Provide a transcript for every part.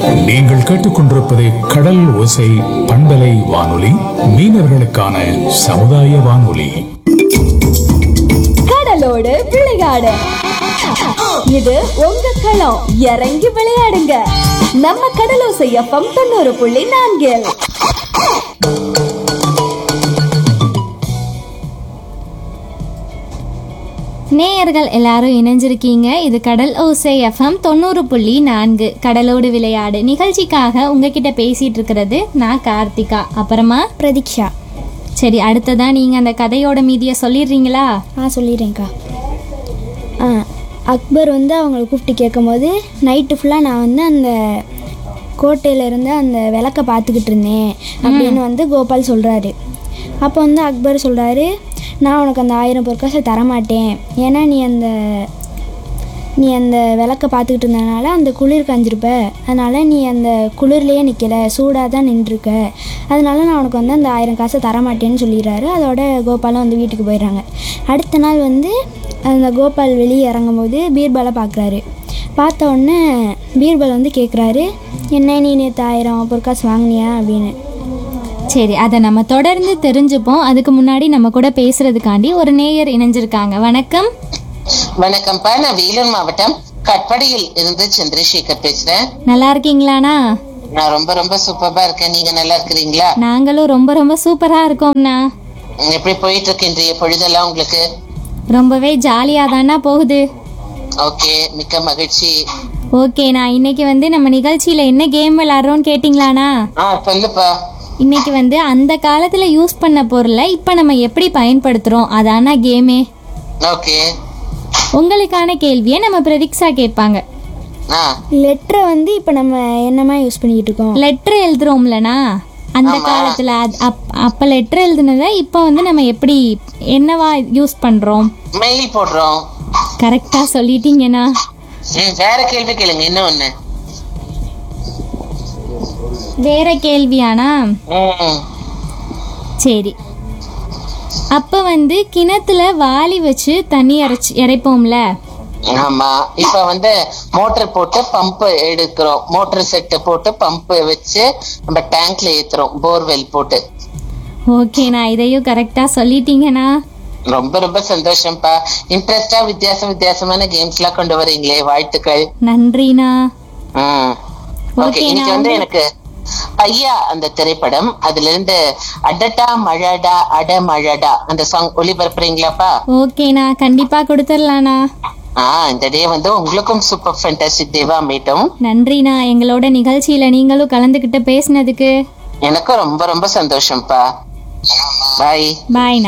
நீங்கள் கேட்டுக்கொண்டிருப்பது கடல் ஓசை பண்பலை வானொலி மீனவர்களுக்கான சமுதாய வானொலி கடலோடு விளையாடு இது உங்க களம் இறங்கி விளையாடுங்க நம்ம கடலோசை எஃப்எம் தொண்ணூறு புள்ளி நான்கில் நேயர்கள் எல்லாரும் இணைஞ்சிருக்கீங்க இது கடல் ஓசை எஃப்எம் தொண்ணூறு புள்ளி நான்கு கடலோடு விளையாடு நிகழ்ச்சிக்காக உங்ககிட்ட பேசிட்டு இருக்கிறது நான் கார்த்திகா அப்புறமா பிரதீக்ஷா சரி அடுத்ததா நீங்க அந்த கதையோட மீதியை சொல்லிடுறீங்களா ஆ சொல்லிடுறேன்க்கா ஆ அக்பர் வந்து அவங்கள கூப்பிட்டு கேட்கும்போது நைட்டு ஃபுல்லாக நான் வந்து அந்த கோட்டையில் இருந்து அந்த விளக்க பார்த்துக்கிட்டு இருந்தேன் அப்படின்னு வந்து கோபால் சொல்கிறாரு அப்போ வந்து அக்பர் சொல்கிறாரு நான் உனக்கு அந்த ஆயிரம் பொற்காசை தரமாட்டேன் ஏன்னா நீ அந்த நீ அந்த விளக்க பார்த்துக்கிட்டு இருந்தனால அந்த குளிர் காஞ்சிருப்ப அதனால் நீ அந்த குளிர்லேயே நிற்கல சூடாக தான் நின்றுருக்க அதனால நான் உனக்கு வந்து அந்த ஆயிரம் காசை தரமாட்டேன்னு சொல்லிடுறாரு அதோட கோபாலும் வந்து வீட்டுக்கு போயிடுறாங்க அடுத்த நாள் வந்து அந்த கோபால் வெளியே இறங்கும்போது பீர்பாலை பார்க்குறாரு பார்த்த உடனே பீர்பால் வந்து கேட்குறாரு என்ன நீ நேற்று ஆயிரம் பொற்காசு வாங்கினியா அப்படின்னு சரி அதை நம்ம தொடர்ந்து தெரிஞ்சுப்போம் அதுக்கு முன்னாடி நம்ம கூட பேசுறதுக்காண்டி ஒரு நேயர் இணைஞ்சிருக்காங்க வணக்கம் வணக்கம்ப்பா நான் வேலூர் மாவட்டம் கட்படியில் இருந்து சந்திரசேகர் பேசுறேன் நல்லா இருக்கீங்களாண்ணா நான் ரொம்ப ரொம்ப சூப்பரா இருக்கேன் நீங்க நல்லா இருக்கிறீங்களா நாங்களும் ரொம்ப ரொம்ப சூப்பரா இருக்கோம்ண்ணா எப்படி போயிட்டு இருக்கு இன்றைய பொழுதெல்லாம் உங்களுக்கு ரொம்பவே ஜாலியாக தானா போகுது ஓகே மிக்க மகிழ்ச்சி ஓகேண்ணா இன்னைக்கு வந்து நம்ம நிகழ்ச்சியில என்ன கேம் விளாட்றோம்னு கேட்டிங்களாண்ணா ஆ சொல்லுப்பா இன்னைக்கு வந்து அந்த காலத்துல யூஸ் பண்ண பொருளை இப்போ நம்ம எப்படி பயன்படுத்துறோம் அதானா கேமே ஓகே உங்களுக்கான கேள்வியை நம்ம பிரதீக்ஷா கேட்பாங்க ஆ லெட்டரை வந்து இப்போ நம்ம என்னமா யூஸ் பண்ணிக்கிட்டு இருக்கோம் லெட்டர் எழுதுறோம்லண்ணா அந்த காலத்துல அது அப் அப்ப லெட்டர் எழுதுனதை இப்போ வந்து நம்ம எப்படி என்னவா யூஸ் பண்றோம் மெயில் போடுறோம் கரெக்டா சொல்லிட்டீங்கண்ணா ம், வேற கேள்வி கேளுங்க இன்னும் ஒண்ணு வேற கேள்வியாண்ணா ம், சரி அப்ப வந்து கிணத்துல வாளி வச்சு தண்ணி இறைச்சி இறைப்போம்ல ஆமா இப்ப வந்து மோட்டர் போட்டு பம்ப் எடுக்கிறோம் மோட்டர் செட்டு போட்டு பம்ப் வச்சு நம்ம டேங்க்ல ஏத்துறோம் போர்வெல் போட்டு ஓகேண்ணா இதையும் கரெக்டா சொல்லிட்டீங்கண்ணா ரொம்ப ரொம்ப சந்தோஷம்ப்பா இன்ட்ரெஸ்டா வித்தியாசம் வித்தியாசமான கேம்ஸ் எல்லாம் கொண்டு வரீங்களே வாழ்த்துக்கள் நன்றிண்ணா ம் ஓகே Okay, இன்னைக்கு நான் வந்து வந்து- எனக்கு ஐயா அந்த திரைப்படம் அதுல இருந்து அடடா மழடா அட மழடா அந்த சாங் ஒளிபரப்புறீங்களாப்பா ஓகேண்ணா கண்டிப்பா கொடுத்துடலாண்ணா ஆ இந்த டே வந்து உங்களுக்கும் சூப்பர் ஃபேண்டாஸ்டிக் டேவா மீட்டும் நன்றிண்ணா எங்களோட நிகழ்ச்சியில நீங்களும் கலந்துக்கிட்டு பேசினதுக்கு எனக்கும் ரொம்ப ரொம்ப சந்தோஷம்ப்பா பாய் பாய்ண்ணா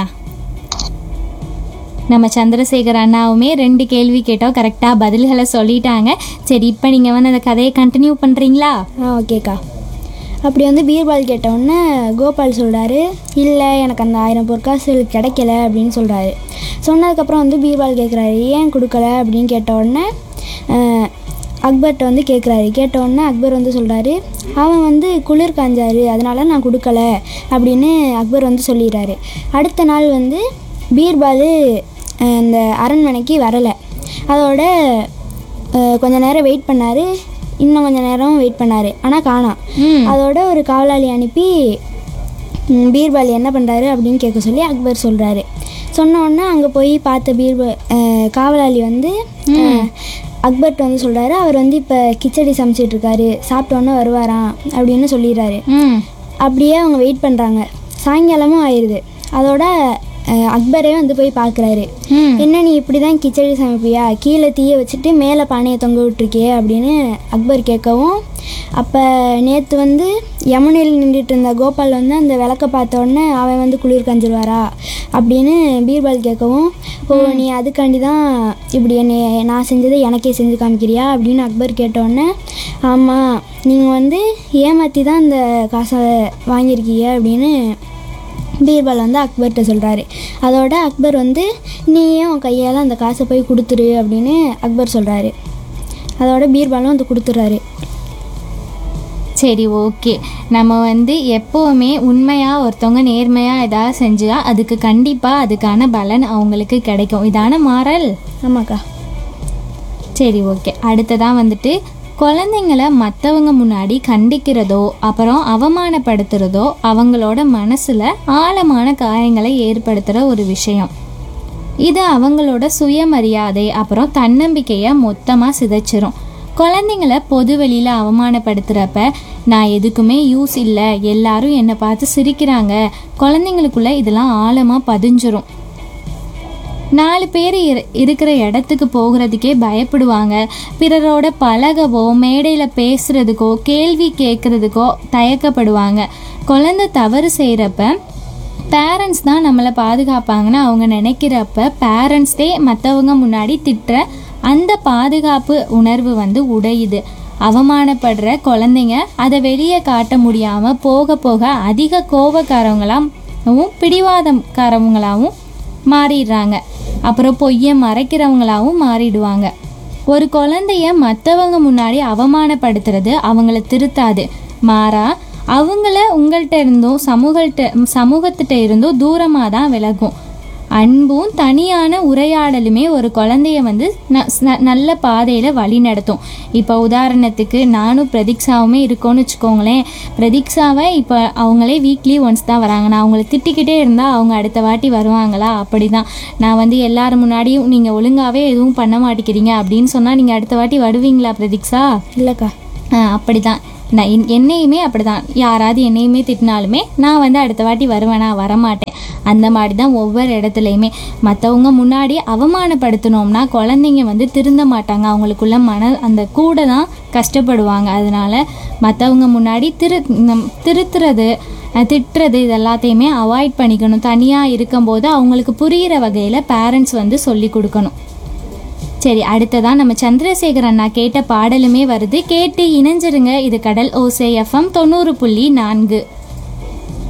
நம்ம சந்திரசேகர் அண்ணாவுமே ரெண்டு கேள்வி கேட்டோம் கரெக்டாக பதில்களை சொல்லிட்டாங்க சரி இப்போ நீங்கள் வந்து அந்த கதையை கண்டினியூ பண்ணுறீங்களா ஆ ஓகேக்கா அப்படி வந்து பீர்பால் கேட்டவுடனே கோபால் சொல்கிறாரு இல்லை எனக்கு அந்த ஆயிரம் பொற்காசு கிடைக்கல அப்படின்னு சொல்கிறாரு சொன்னதுக்கப்புறம் வந்து பீர்பால் கேட்குறாரு ஏன் கொடுக்கல அப்படின்னு கேட்ட உடனே அஹ், அக்பர்கிட்ட வந்து கேட்குறாரு கேட்ட உடனே அக்பர் வந்து சொல்கிறாரு அவன் வந்து குளிர் காஞ்சாரு அதனால நான் கொடுக்கல அப்படின்னு அக்பர் வந்து சொல்லிடுறாரு அடுத்த நாள் வந்து பீர்பால் அஹ், அந்த அரண்மனைக்கு வரலை அதோட அஹ், கொஞ்ச நேரம் வெயிட் பண்ணார் இன்னும் கொஞ்ச நேரம் வெயிட் பண்ணார் ஆனால் காணோம் அதோட ஒரு காவலாளி அனுப்பி ம், பீர்பால் என்ன பண்ணுறாரு அப்படின்னு கேட்க சொல்லி அக்பர் சொல்கிறாரு சொன்ன உடனே அங்கே போய் பார்த்த பீர்பால் அஹ், காவலாளி வந்து அஹ், அக்பர்ட்ட வந்து சொல்கிறாரு அவர் வந்து இப்போ கிச்சடி சமைச்சிட்டு இருக்காரு சாப்பிட்ட உடனே வருவாராம் அப்படின்னு சொல்லிடுறாரு ம் அப்படியே அவங்க வெயிட் பண்ணுறாங்க சாயங்காலமும் ஆயிடுது அதோட அஹ், அக்பரே வந்து போய் பார்க்குறாரு ம் என்ன நீ இப்படி தான் கிச்சடி சமைப்பியா கீழே தீய வச்சுட்டு மேலே பானையை தொங்க விட்டுருக்கியே அப்படின்னு அக்பர் கேட்கவும் அப்போ நேற்று வந்து யமுனையில் நின்றுட்டு இருந்த கோபால் வந்து அந்த விளக்க பார்த்த உடனே அவன் வந்து குளிர் காஞ்சிருவாரா அப்படின்னு பீர்பால் கேட்கவும் ஓ நீ அதுக்காண்டி தான் இப்படி என்னை நான் செஞ்சதை எனக்கே செஞ்சு காமிக்கிறியா அப்படின்னு அக்பர் கேட்ட உடனே ஆமாம் நீங்கள் வந்து ஏமாற்றி தான் இந்த காசை வாங்கியிருக்கீங்க அப்படின்னு பீர்பால் வந்து அக்பர்கிட்ட சொல்கிறாரு அதோட அக்பர் வந்து நீயே உன் கையால் அந்த காசை போய் கொடுத்துரு அப்படின்னு அக்பர் சொல்கிறாரு அதோட பீர்பாலும் வந்து கொடுத்துட்றாரு சரி ஓகே நம்ம வந்து எப்போவுமே உண்மையாக ஒருத்தவங்க நேர்மையாக ஏதாவது செஞ்சா அதுக்கு கண்டிப்பாக அதுக்கான பலன் அவங்களுக்கு கிடைக்கும் இதான மாறல் ஆமாக்கா சரி ஓகே அடுத்ததான் வந்துட்டு குழந்தைங்கள மற்றவங்க முன்னாடி கண்டிக்கிறதோ அப்புறம் அவமானப்படுத்துறதோ அவங்களோட மனசில் ஆழமான காயங்களை ஏற்படுத்துகிற ஒரு விஷயம் இது அவங்களோட சுயமரியாதை அப்புறம் தன்னம்பிக்கையை மொத்தமாக சிதைச்சிரும் குழந்தைங்கள பொது வெளியில் அவமானப்படுத்துகிறப்ப நான் எதுக்குமே யூஸ் இல்லை எல்லாரும் என்னை பார்த்து சிரிக்கிறாங்க குழந்தைங்களுக்குள்ள இதெல்லாம் ஆழமாக பதிஞ்சிரும் நாலு பேர் இரு இருக்கிற இடத்துக்கு போகிறதுக்கே பயப்படுவாங்க பிறரோட பழகவோ மேடையில் பேசுகிறதுக்கோ கேள்வி கேட்குறதுக்கோ தயக்கப்படுவாங்க குழந்தை தவறு செய்கிறப்ப பேரண்ட்ஸ் தான் நம்மளை பாதுகாப்பாங்கன்னு அவங்க நினைக்கிறப்ப பேரண்ட்ஸ்டே மற்றவங்க முன்னாடி திட்டுற அந்த பாதுகாப்பு உணர்வு வந்து உடையுது அவமானப்படுற குழந்தைங்க அதை வெளியே காட்ட முடியாமல் போக போக அதிக கோபக்காரவங்களாகவும் பிடிவாதக்காரவங்களாகவும் மாறிடுறாங்க அப்புறம் பொய்யை மறைக்கிறவங்களாவும் மாறிடுவாங்க ஒரு குழந்தைய மற்றவங்க முன்னாடி அவமானப்படுத்துறது அவங்கள திருத்தாது மாறா அவங்கள உங்கள்கிட்ட இருந்தும் சமூகள்கிட்ட சமூகத்திட்ட இருந்தும் தூரமாக தான் விலகும் அன்பும் தனியான உரையாடலுமே ஒரு குழந்தைய வந்து ந- ந- நல்ல பாதையில் வழி நடத்தும் இப்போ உதாரணத்துக்கு நானும் பிரதீக்ஷாவுமே இருக்கோன்னு வச்சுக்கோங்களேன் பிரதீக்ஷாவை இப்போ அவங்களே வீக்லி ஒன்ஸ் தான் வராங்க நான் அவங்கள திட்டிக்கிட்டே இருந்தால் அவங்க அடுத்த வாட்டி வருவாங்களா அப்படி தான் நான் வந்து எல்லாரும் முன்னாடியும் நீங்கள் ஒழுங்காகவே எதுவும் பண்ண மாட்டேங்கிறீங்க அப்படின்னு சொன்னால் நீங்கள் அடுத்த வாட்டி வருவீங்களா பிரதீக்ஷா இல்லைக்கா அப்படி தான் நான் என்- என்னையுமே அப்படி தான் யாராவது என்னையுமே திட்டினாலுமே நான் வந்து அடுத்த வாட்டி வருவேனா வரமாட்டேன் அந்த மாதிரி தான் ஒவ்வொரு இடத்துலையுமே மற்றவங்க முன்னாடி அவமானப்படுத்தினோம்னா குழந்தைங்க வந்து திருந்த மாட்டாங்க அவங்களுக்குள்ள மன அந்த கூட தான் கஷ்டப்படுவாங்க அதனால மற்றவங்க முன்னாடி திரு நம்- திருத்துறது அஹ், திட்டுறது இது எல்லாத்தையுமே அவாய்ட் பண்ணிக்கணும் தனியாக இருக்கும்போது அவங்களுக்கு புரிகிற வகையில் பேரண்ட்ஸ் வந்து சொல்லி கொடுக்கணும் சரி அடுத்ததா நம்ம சந்திரசேகர் அண்ணா கேட்ட பாடலுமே வருது கேட்டு இணைஞ்சிருங்க இது கடல் ஓசை எஃப்எம் தொண்ணூறு புள்ளி நான்கு